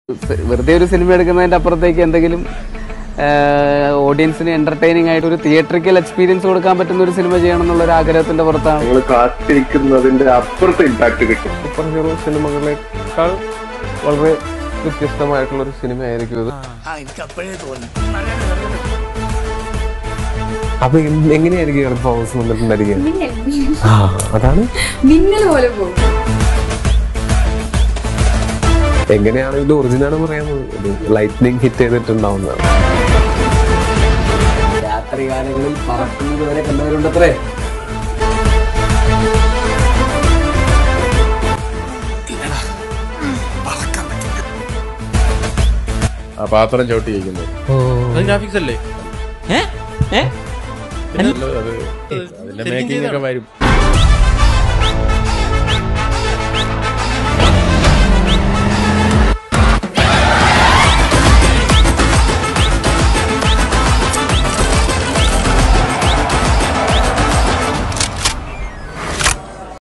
വെറുതെ ഒരു സിനിമ എടുക്കുന്നതിന്റെ അപ്പുറത്തേക്ക് എന്തെങ്കിലും ഓഡിയൻസിന് എന്റർടൈനിങ് ആയിട്ട് ഒരു തിയേറ്ററിക്കൽ എക്സ്പീരിയൻസ് കൊടുക്കാൻ പറ്റുന്ന ഒരു സിനിമ ചെയ്യണം എന്നുള്ള ഒരു ആഗ്രഹത്തിന്റെ പുറത്താണ് നിങ്ങൾ കാത്തിരിക്കുന്നതിന്റെ അപ്പുറത്തെ ഇമ്പാക്ട് കിട്ടും സൂപ്പർ ഹീറോ സിനിമകളെക്കാൾ വളരെ വ്യത്യസ്തമായിട്ടുള്ള ഒരു സിനിമ ആയിരിക്കും ഇത് അപ്പൊ എന്ത്- എങ്ങനെയായിരിക്കും പെർഫോമൻസ് വന്നിട്ടുണ്ടായിരിക്കുക മിന്നൽ ആ അതാണ് മിന്നൽ പോലെ പോകും എങ്ങനെയാണ് ഇത് ഒറിജിനാണ് പറയുന്നത് ലൈറ്റ്നിങ് ഹിറ്റ് ചെയ്തിട്ടുണ്ടാവുന്നതാണ് രാത്രി കാലങ്ങളിൽ പറക്കുന്നത് വരെ കണ്ടവരുണ്ടത്രേ ആ പാത്രം ചവിട്ടി വയ്ക്കുന്നത് അത് ഗ്രാഫിക്സ് അല്ലേ അത് അതിന്റെ മേക്കിംഗ് ഒക്കെ വരും